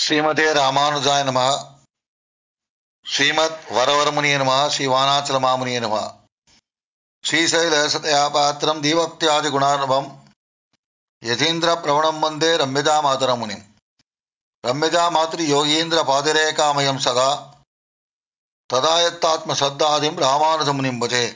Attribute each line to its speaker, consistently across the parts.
Speaker 1: ஸ்ரீமதே ராமானுஜாய நம ஸ்ரீமத் வரவரமுனிய நம ஸ்ரீ வானாச்சல மாமுனிய நம ஸ்ரீசைலசதயா பாத்திரம் தீபக்தியாதி குணார்ணவம் யதீந்திர பிரவணம் வந்தே ரம்யஜா மாதரமுனிம் ரம்யஜா மாத்திரி யோகீந்திர பாதிரேகாமயம் சதா ததாயத்தாத்ம சத்தாதிம் ராமானுஜமுனிம் பஜே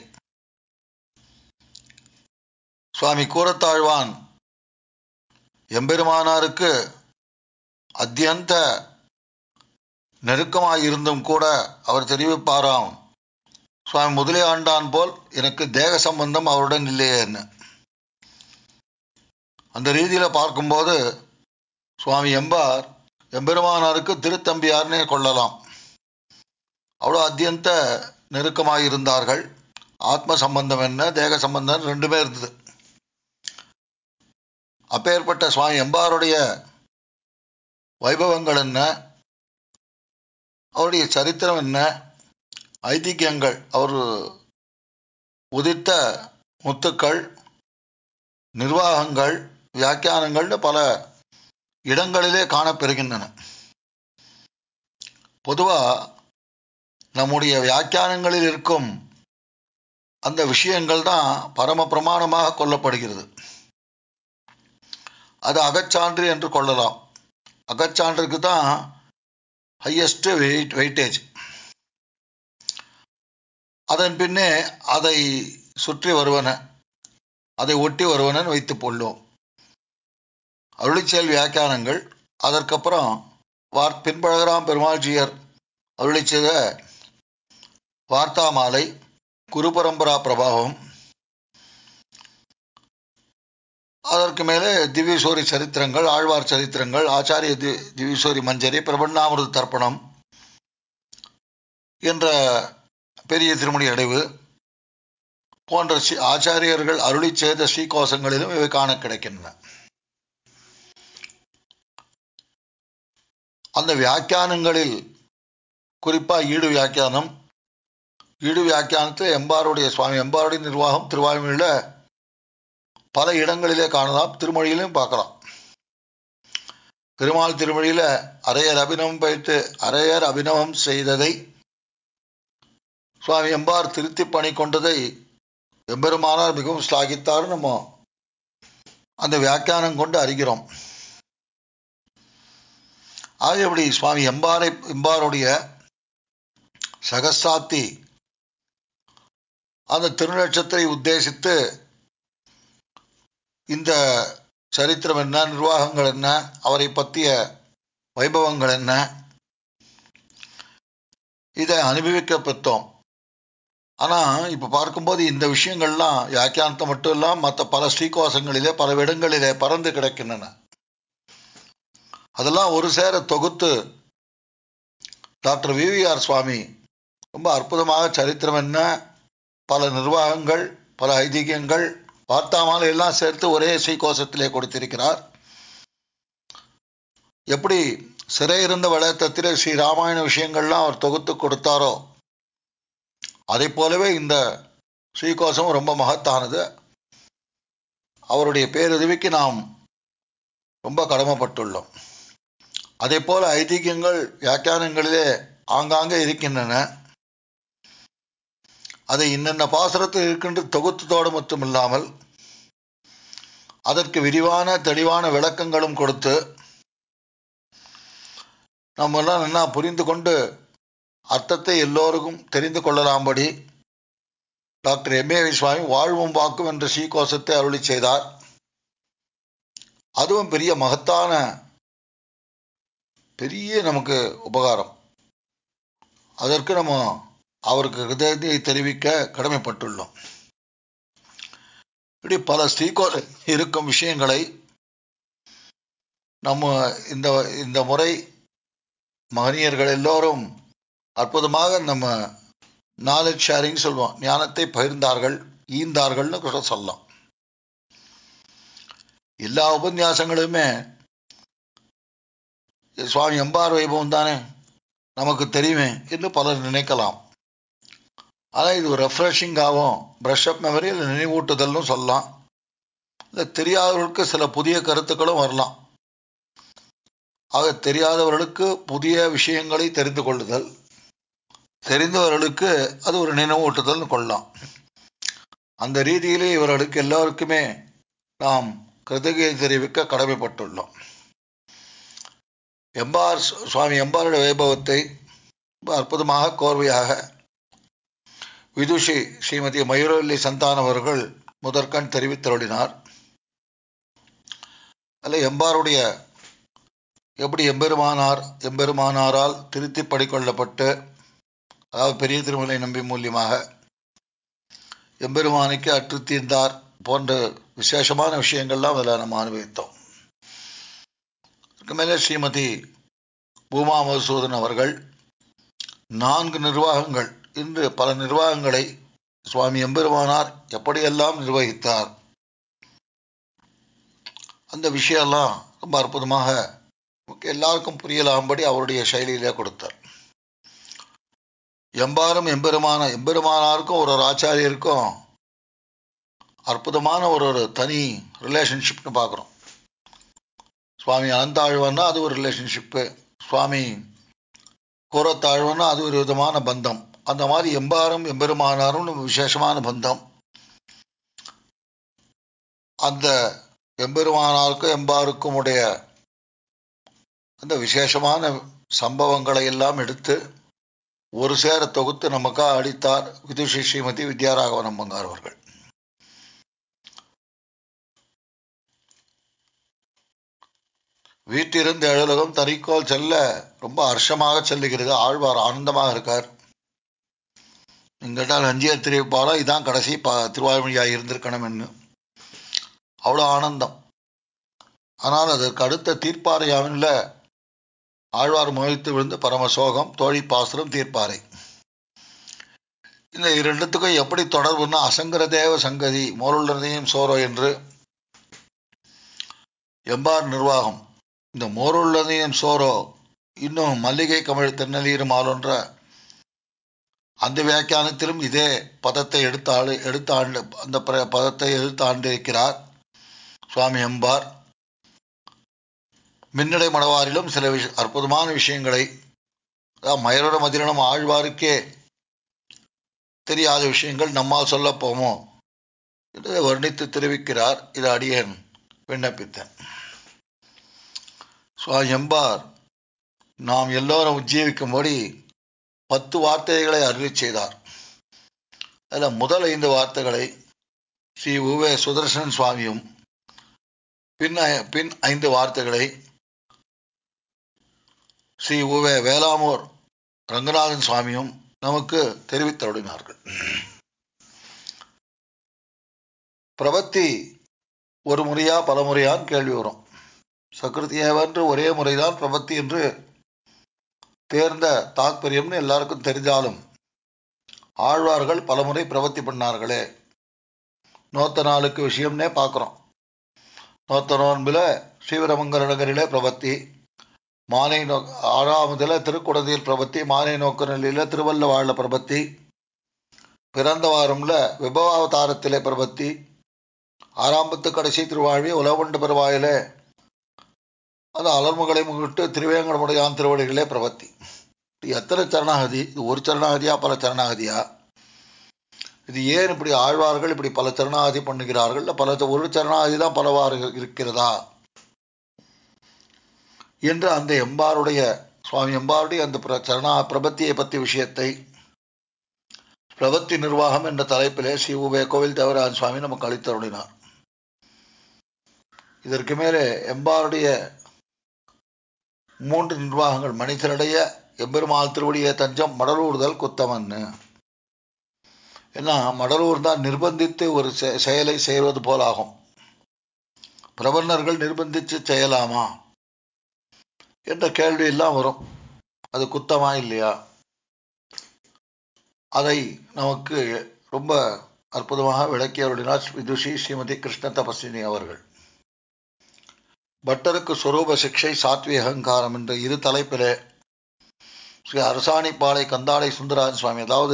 Speaker 1: சுவாமி கூரத்தாழ்வான் எம்பெருமானாருக்கு அத்தியந்த நெருக்கமாயிருந்தும் கூட அவர் தெரிவிப்பாராம் சுவாமி முதலே ஆண்டான் போல் எனக்கு தேக சம்பந்தம் அவருடன் இல்லையேன்னு அந்த ரீதியில் பார்க்கும்போது சுவாமி எம்பார் எம்பெருமானாருக்கு திருத்தம்பியார்னே கொள்ளலாம் அவ்வளோ அத்தியந்த நெருக்கமாக இருந்தார்கள் ஆத்ம சம்பந்தம் என்ன தேக சம்பந்தம் ரெண்டுமே இருந்தது அப்பேற்பட்ட சுவாமி எம்பாருடைய வைபவங்கள் என்ன அவருடைய சரித்திரம் என்ன ஐதிக்கியங்கள் அவர் உதித்த முத்துக்கள் நிர்வாகங்கள் வியாக்கியானங்கள்னு பல இடங்களிலே காணப்பெறுகின்றன பொதுவாக நம்முடைய வியாக்கியானங்களில் இருக்கும் அந்த விஷயங்கள் தான் பரம பிரமாணமாக கொல்லப்படுகிறது அது அகச்சான்று என்று கொள்ளலாம் அகச்சான்றுக்கு தான் ஹையஸ்ட் வெயிட் வெயிட்டேஜ் அதன் பின்னே அதை சுற்றி வருவன அதை ஒட்டி வருவனன் வைத்துக் கொள்ளும் அருளிச்செயல் வியாக்கியானங்கள் அதற்கப்புறம் வார் பின்பழகராம் பெருமாள்ஜியர் அருளி செய்த வார்த்தா மாலை குரு பரம்பரா பிரபாவம் அதற்கு மேலே திவ்யசோரி சரித்திரங்கள் ஆழ்வார் சரித்திரங்கள் ஆச்சாரிய தி திவ்யசோரி மஞ்சரி பிரபண்ணாமிருத தர்ப்பணம் என்ற பெரிய திருமணி அடைவு போன்ற ஆச்சாரியர்கள் அருளி செய்த ஸ்ரீகோசங்களிலும் இவை காண கிடைக்கின்றன அந்த வியாக்கியானங்களில் குறிப்பாக ஈடு வியாக்கியானம் ஈடு வியாக்கியானத்தில் எம்பாருடைய சுவாமி எம்பாருடைய நிர்வாகம் திருவாய்மொழியில் பல இடங்களிலே காணலாம் திருமொழியிலும் பார்க்கலாம் பெருமாள் திருமொழியில் அரையர் அபிநவம் பயிட்டு அரையர் அபிநவம் செய்ததை சுவாமி எம்பார் திருத்தி பணி கொண்டதை எம்பெருமானார் மிகவும் ஸ்லாகித்தார் நம்ம அந்த வியாக்கியானம் கொண்டு அறிகிறோம் ஆகியபடி சுவாமி எம்பாரை எம்பாருடைய சகசாத்தி அந்த திருநட்சத்திரை உத்தேசித்து இந்த சரித்திரம் என்ன நிர்வாகங்கள் என்ன அவரை பற்றிய வைபவங்கள் என்ன இதை அனுபவிக்க பெற்றோம் ஆனால் இப்போ பார்க்கும்போது இந்த விஷயங்கள்லாம் வியாக்கியானத்தை மட்டும் இல்லாமல் மற்ற பல ஸ்ரீகோசங்களிலே பல இடங்களிலே பறந்து கிடக்கின்றன அதெல்லாம் ஒரு சேர தொகுத்து டாக்டர் விவிஆர் சுவாமி ரொம்ப அற்புதமாக சரித்திரம் என்ன பல நிர்வாகங்கள் பல ஐதீகங்கள் வார்த்தாமாலை எல்லாம் சேர்த்து ஒரே ஸ்ரீகோசத்திலே கொடுத்திருக்கிறார் எப்படி சிறை இருந்த வளர்த்தத்திலே ஸ்ரீ ராமாயண விஷயங்கள்லாம் அவர் தொகுத்து கொடுத்தாரோ அதை போலவே இந்த ஸ்ரீகோசம் ரொம்ப மகத்தானது அவருடைய பேருதவிக்கு நாம் ரொம்ப கடமைப்பட்டுள்ளோம் அதே போல ஐதீகங்கள் வியாக்கியானங்களிலே ஆங்காங்கே இருக்கின்றன அதை இன்னென்ன பாசுரத்தில் இருக்கின்ற தொகுத்ததோடு மட்டும் இல்லாமல் அதற்கு விரிவான தெளிவான விளக்கங்களும் கொடுத்து நம்ம எல்லாம் என்ன புரிந்து கொண்டு அர்த்தத்தை எல்லோருக்கும் தெரிந்து கொள்ளலாம்படி டாக்டர் எம் ஏ சுவாமி வாழ்வும் வாக்கும் என்ற ஸ்ரீகோஷத்தை அருளி செய்தார் அதுவும் பெரிய மகத்தான பெரிய நமக்கு உபகாரம் அதற்கு நம்ம அவருக்கு ஹிருதயத்தை தெரிவிக்க கடமைப்பட்டுள்ளோம் இப்படி பல ஸ்ரீகோ இருக்கும் விஷயங்களை நம்ம இந்த இந்த முறை மகனியர்கள் எல்லோரும் அற்புதமாக நம்ம நாலேஜ் ஷேரிங் சொல்லுவோம் ஞானத்தை பகிர்ந்தார்கள் ஈந்தார்கள்னு கூட சொல்லலாம் எல்லா உபன்யாசங்களுமே சுவாமி எம்பார் வைபவம் தானே நமக்கு தெரியுமே என்று பலர் நினைக்கலாம் ஆனால் இது ஒரு ரெஃப்ரெஷிங்காகவும் ப்ரஷ் அப் மெமரி இல்லை நினைவூட்டுதல்னு சொல்லலாம் இல்லை தெரியாதவர்களுக்கு சில புதிய கருத்துக்களும் வரலாம் ஆக தெரியாதவர்களுக்கு புதிய விஷயங்களை தெரிந்து கொள்ளுதல் தெரிந்தவர்களுக்கு அது ஒரு நினைவூட்டுதல் கொள்ளலாம் அந்த ரீதியிலே இவர்களுக்கு எல்லோருக்குமே நாம் கிருதகை தெரிவிக்க கடமைப்பட்டுள்ளோம் எம்பார் சுவாமி எம்பாருடைய வைபவத்தை ரொம்ப அற்புதமாக கோர்வையாக விதுஷி ஸ்ரீமதி மயூரவல்லி சந்தானம் அவர்கள் முதற்கண் தெரிவித்தருளினார் அல்ல எம்பாருடைய எப்படி எம்பெருமானார் எம்பெருமானாரால் திருத்தி படிக்கொள்ளப்பட்டு அதாவது பெரிய திருமலை நம்பி மூலியமாக எம்பெருமானுக்கு அற்று தீர்ந்தார் போன்ற விசேஷமான விஷயங்கள்லாம் அதில் நம்ம அனுபவித்தோம் அதுக்கு மேலே ஸ்ரீமதி பூமா மதுசூதன் அவர்கள் நான்கு நிர்வாகங்கள் இன்று பல நிர்வாகங்களை சுவாமி எம்பெருமானார் எப்படியெல்லாம் நிர்வகித்தார் அந்த விஷயம்லாம் ரொம்ப அற்புதமாக எல்லாருக்கும் புரியலாம்படி அவருடைய சைலியிலே கொடுத்தார் எம்பாரும் எம்பெருமான எம்பெருமானாருக்கும் ஒரு ஒரு ஆச்சாரியருக்கும் அற்புதமான ஒரு ஒரு தனி ரிலேஷன்ஷிப்னு பார்க்குறோம் சுவாமி அனந்தாழ்வன்னா அது ஒரு ரிலேஷன்ஷிப்பு சுவாமி கூரத்தாழ்வன்னா அது ஒரு விதமான பந்தம் அந்த மாதிரி எம்பாரும் எம்பெருமானாரும் விசேஷமான பந்தம் அந்த எம்பெருமானாருக்கும் எம்பாருக்கும் உடைய அந்த விசேஷமான சம்பவங்களை எல்லாம் எடுத்து ஒரு சேர தொகுத்து நமக்காக அளித்தார் விதுஷி ஸ்ரீமதி வித்யாராகவன் அம்மங்கார் அவர்கள் வீட்டிலிருந்து எழுலகம் தறிக்கோல் செல்ல ரொம்ப ஹர்ஷமாக செல்லுகிறது ஆழ்வார் ஆனந்தமாக இருக்கார் எங்கிட்ட அஞ்சியர் தெரிவிப்பாளோ இதான் கடைசி ப திருவாய்மொழியாக இருந்திருக்கணும் என்று அவ்வளோ ஆனந்தம் ஆனால் அதற்கு அடுத்த தீர்ப்பாறையாவில் ஆழ்வார் மோகித்து விழுந்து பரமசோகம் தோழி பாசுரம் தீர்ப்பாறை இந்த இரண்டுத்துக்கும் எப்படி தொடர்புன்னா அசங்கர தேவ சங்கதி மோருள்ளதையும் சோரோ என்று எம்பார் நிர்வாகம் இந்த மோருள்ளதையும் சோரோ இன்னும் மல்லிகை கமிழ் திருநெல்லீரும் ஆளுன்ற அந்த வியாக்கியானத்திலும் இதே பதத்தை எடுத்து ஆண்டு எடுத்து ஆண்டு அந்த பதத்தை எடுத்து ஆண்டிருக்கிறார் சுவாமி எம்பார் மின்னடை மடவாரிலும் சில விஷ அற்புதமான விஷயங்களை அதாவது மயரோட மதிரணம் ஆழ்வாருக்கே தெரியாத விஷயங்கள் நம்மால் சொல்ல போமோ என்று வர்ணித்து தெரிவிக்கிறார் இது அடியேன் விண்ணப்பித்தேன் சுவாமி எம்பார் நாம் எல்லோரும் உஜ்ஜீவிக்கும்படி பத்து வார்த்தைகளை அருளி செய்தார் அதில் முதல் ஐந்து வார்த்தைகளை ஸ்ரீ உவே சுதர்சன் சுவாமியும் பின் பின் ஐந்து வார்த்தைகளை ஸ்ரீ உவே வேளாமூர் ரங்கநாதன் சுவாமியும் நமக்கு தெரிவித்தருளினார்கள் பிரபத்தி ஒரு முறையா பல முறையான் கேள்வி வரும் சக்கரத்தியவன்று ஒரே முறைதான் பிரபத்தி என்று தேர்ந்த தாத்பரியம்னு எல்லாருக்கும் தெரிஞ்சாலும் ஆழ்வார்கள் பலமுறை பிரபத்தி பண்ணார்களே நோத்த நாளுக்கு விஷயம்னே பார்க்குறோம் நோத்த நோன்பில் ஸ்ரீவிரமங்கர நகரிலே பிரபத்தி மாலை நோ ஆறாவதில் திருக்குடதியில் பிரபத்தி மாலை நோக்கு நிலையில் திருவள்ளவாழ பிரபத்தி பிறந்த வாரம்ல விபவாவதாரத்திலே பிரபத்தி ஆறாம்பத்து கடைசி திருவாழ்வி உலவண்டு பெருவாயிலே அது அலர்முகளை முன்னிட்டு திருவேங்கடமுடையான் திருவடிகளே பிரபத்தி எத்தனை சரணாகதி இது ஒரு சரணாகதியா பல சரணாகதியா இது ஏன் இப்படி ஆழ்வார்கள் இப்படி பல சரணாகதி பண்ணுகிறார்கள் பல ஒரு சரணாகதி தான் பலவாறு இருக்கிறதா என்று அந்த எம்பாருடைய சுவாமி எம்பாருடைய அந்த சரணா பிரபத்தியை பற்றி விஷயத்தை பிரபத்தி நிர்வாகம் என்ற தலைப்பிலே ஸ்ரீ உபே கோவில் தேவராஜன் சுவாமி நமக்கு அளித்தருளினார் இதற்கு மேலே எம்பாருடைய மூன்று நிர்வாகங்கள் மனிதனுடைய எம்பெருமாள் திருவடிய தஞ்சம் மடலூர்தல் குத்தமன்னு ஏன்னா மடலூர் தான் நிர்பந்தித்து ஒரு செயலை செய்வது போலாகும் பிரபன்னர்கள் நிர்பந்தித்து செய்யலாமா என்ற கேள்வி எல்லாம் வரும் அது குத்தமா இல்லையா அதை நமக்கு ரொம்ப அற்புதமாக விளக்கியவருடினார் விதுஷி ஸ்ரீமதி கிருஷ்ண தபஸ்வினி அவர்கள் பட்டருக்கு சுரூப சிக்ஷை சாத்வி அகங்காரம் என்ற இரு தலைப்பிலே ஸ்ரீ அரசாணிப்பாளை கந்தாடை சுந்தராஜன் சுவாமி அதாவது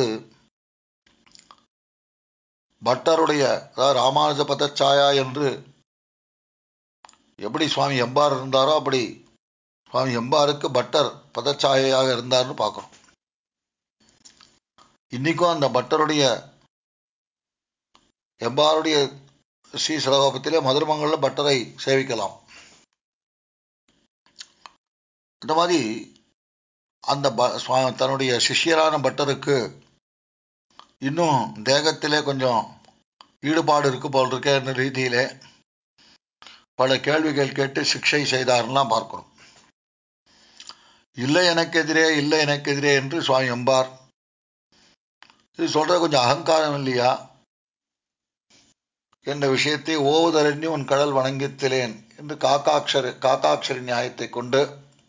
Speaker 1: பட்டருடைய அதாவது ராமானுஜ பதச்சாயா என்று எப்படி சுவாமி எம்பார் இருந்தாரோ அப்படி சுவாமி எம்பாருக்கு பட்டர் பதச்சாயையாக இருந்தார்னு பார்க்குறோம் இன்னைக்கும் அந்த பட்டருடைய எம்பாருடைய ஸ்ரீ சிலகோபத்திலே மதுரமங்கலில் பட்டரை சேவிக்கலாம் இந்த மாதிரி அந்த ப சுவா- தன்னுடைய சிஷ்யரான பட்டருக்கு இன்னும் தேகத்திலே கொஞ்சம் ஈடுபாடு இருக்கு போல் இருக்க என்ற ரீதியிலே பல கேள்விகள் கேட்டு சிக்ஷை செய்தார்லாம் பார்க்கிறோம் இல்லை எனக்கு எதிரே இல்லை எனக்கு எதிரே என்று சுவாமி எம்பார் இது சொல்றது கொஞ்சம் அகங்காரம் இல்லையா என்ற விஷயத்தை ஓவுதரண்டி உன் கடல் வணங்கித்திலேன் என்று காக்காட்சர காக்காட்சரி நியாயத்தை கொண்டு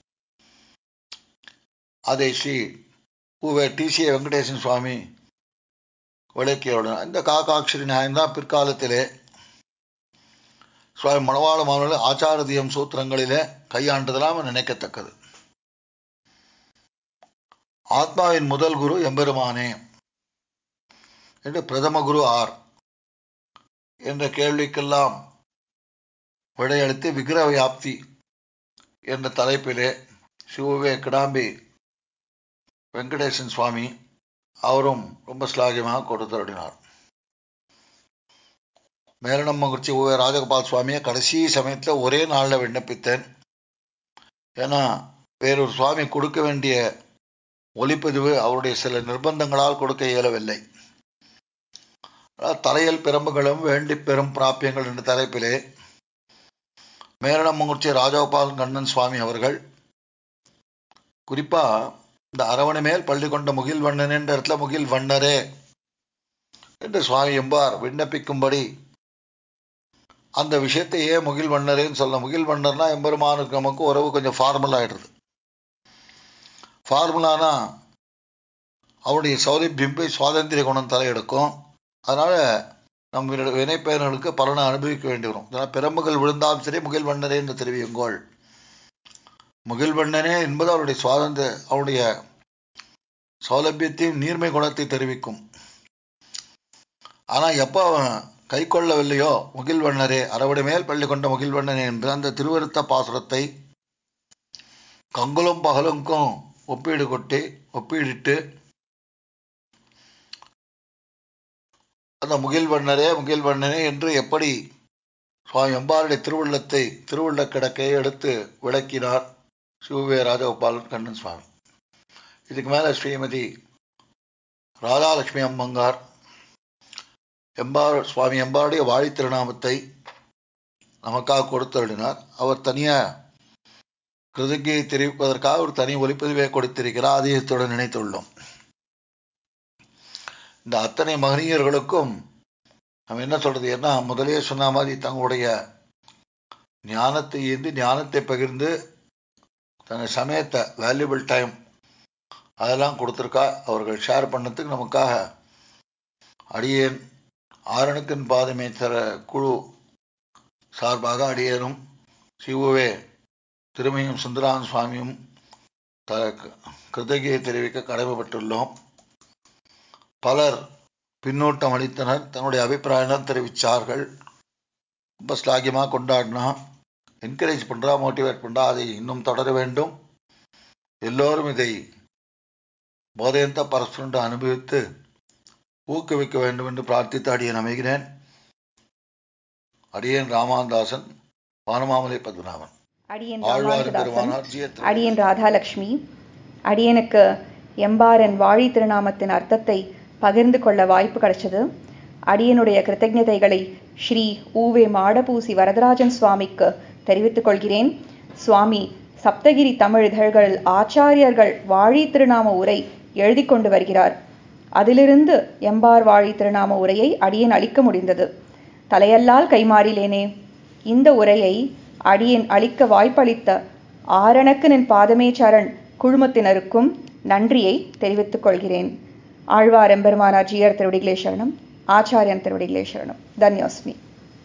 Speaker 1: அதை ஸ்ரீ உவே டிசிஏ வெங்கடேசன் சுவாமி விளக்கியவுடன் இந்த காக்காட்சரி நியாயம்தான் பிற்காலத்திலே சுவாமி மணவாள மாணவர்கள் ஆச்சாரதியம் சூத்திரங்களிலே கையாண்டதெல்லாம் நினைக்கத்தக்கது ஆத்மாவின் முதல் குரு எம்பெருமானே என்று பிரதம குரு ஆர் என்ற கேள்விக்கெல்லாம் விடையளித்து விக்கிரக வியாப்தி என்ற தலைப்பிலே சிவவே கிடாம்பி வெங்கடேசன் சுவாமி அவரும் ரொம்ப ஸ்லாகியமாக கொடுத்தருடினார் மேலனம்ம குறிச்சி ஓ ராஜகோபால் சுவாமியை கடைசி சமயத்தில் ஒரே நாளில் விண்ணப்பித்தேன் ஏன்னா வேறொரு சுவாமி கொடுக்க வேண்டிய ஒளிப்பதிவு அவருடைய சில நிர்பந்தங்களால் கொடுக்க இயலவில்லை அதாவது தலையல் பிரம்புகளும் வேண்டி பெறும் பிராப்பியங்கள் என்ற தலைப்பிலே மேரணமுங்குச்சி ராஜகோபால் கண்ணன் சுவாமி அவர்கள் குறிப்பா இந்த அரவணை மேல் பள்ளி கொண்ட முகில் வண்ணன் என்ற இடத்துல முகில் வண்ணரே என்று சுவாமி எம்பார் விண்ணப்பிக்கும்படி அந்த விஷயத்தை ஏன் முகில் வண்ணரேன்னு சொல்ல முகில் வண்ணர்னா எம்பெருமானுக்கு நமக்கு உறவு கொஞ்சம் ஃபார்மல் ஆயிடுது ஃபார்முலானா அவருடைய சௌலபியம் போய் சுவாதந்திரிய குணம் தலையெடுக்கும் அதனால நம் வினைப்பயன்களுக்கு பலனை அனுபவிக்க வேண்டி வரும் அதனால் பிரம்புகள் விழுந்தாலும் சரி முகில் வண்ணரே என்று தெரிவியுங்கோள் முகில் வண்ணனே என்பது அவருடைய சுவாதந்திர அவருடைய சௌலபியத்தையும் நீர்மை குணத்தை தெரிவிக்கும் ஆனா எப்போ அவன் கை கொள்ளவில்லையோ முகில் வண்ணரே அறவடை மேல் பள்ளி கொண்ட முகில் வண்ணனே என்று அந்த திருவருத்த பாசுரத்தை கங்குலும் பகலுக்கும் ஒப்பீடு கொட்டி ஒப்பீடிட்டு அந்த முகில் வண்ணரே முகில் வண்ணனே என்று எப்படி சுவாமி எம்பாருடைய திருவுள்ளத்தை திருவுள்ள கிடக்கையை எடுத்து விளக்கினார் சிவவே ராஜகோபாலன் கண்ணன் சுவாமி இதுக்கு மேல ஸ்ரீமதி ராதாலட்சுமி அம்மங்கார் எம்பார் சுவாமி எம்பாருடைய வாழி திருநாமத்தை நமக்காக கொடுத்தருளினார் அவர் தனியா கிருதகியை தெரிவிப்பதற்காக ஒரு தனி ஒளிப்பதிவை கொடுத்திருக்கிறார் அதிகத்துடன் நினைத்துள்ளோம் இந்த அத்தனை மகனீயர்களுக்கும் நம்ம என்ன சொல்றது ஏன்னா முதலே சொன்ன மாதிரி தங்களுடைய ஞானத்தை ஏந்தி ஞானத்தை பகிர்ந்து தங்கள் சமயத்தை வேல்யூபிள் டைம் அதெல்லாம் கொடுத்துருக்கா அவர்கள் ஷேர் பண்ணதுக்கு நமக்காக அடியேன் ஆரணத்தின் பாதமேத்தர குழு சார்பாக அடியேனும் சிவுவே திருமையும் சுந்தரான் சுவாமியும் த கிருதகியை தெரிவிக்க கடமைப்பட்டுள்ளோம் பலர் பின்னூட்டம் அளித்தனர் தன்னுடைய அபிப்பிராயம் தெரிவித்தார்கள் ரொம்ப ஸ்லாகியமாக கொண்டாடினா என்கரேஜ் பண்ணுறா மோட்டிவேட் பண்ணுறா அதை இன்னும் தொடர வேண்டும் எல்லோரும் இதை போதையந்த பரஸ்பரண்டு அனுபவித்து ஊக்குவிக்க வேண்டும் என்று பிரார்த்தித்து அடியேன் அமைகிறேன் அடியேன் ராமாந்தாசன் வானமாமலை பத்மநாபன்
Speaker 2: அடியன்
Speaker 1: ஆழ்வார்
Speaker 2: ராமானுஜதாசன்
Speaker 1: பெருமானார் ஜியத்ரு.
Speaker 2: அடியன் ராதாலட்சுமி அடியனுக்கு எம்பாரன் வாழி திருநாமத்தின் அர்த்தத்தை பகிர்ந்து கொள்ள வாய்ப்பு கிடைச்சது அடியனுடைய கிருத்தஜதைகளை ஸ்ரீ ஊவே மாடபூசி வரதராஜன் சுவாமிக்கு தெரிவித்துக் கொள்கிறேன் சுவாமி சப்தகிரி தமிழ் இதழ்களில் ஆச்சாரியர்கள் வாழி திருநாம உரை எழுதி கொண்டு வருகிறார் அதிலிருந்து எம்பார் வாழி திருநாம உரையை அடியேன் அளிக்க முடிந்தது தலையல்லால் கைமாறிலேனே இந்த உரையை அடியேன் அளிக்க வாய்ப்பளித்த ஆரணக்கு நின் பாதமே சரண் குழுமத்தினருக்கும் நன்றியை தெரிவித்துக் கொள்கிறேன் ஆழ்வார் எம்பெருமானார் ஜியர் திருவடிகளே சரணம் ஆச்சாரியன் திருவடிகளே சரணம் தன்யோஸ்மி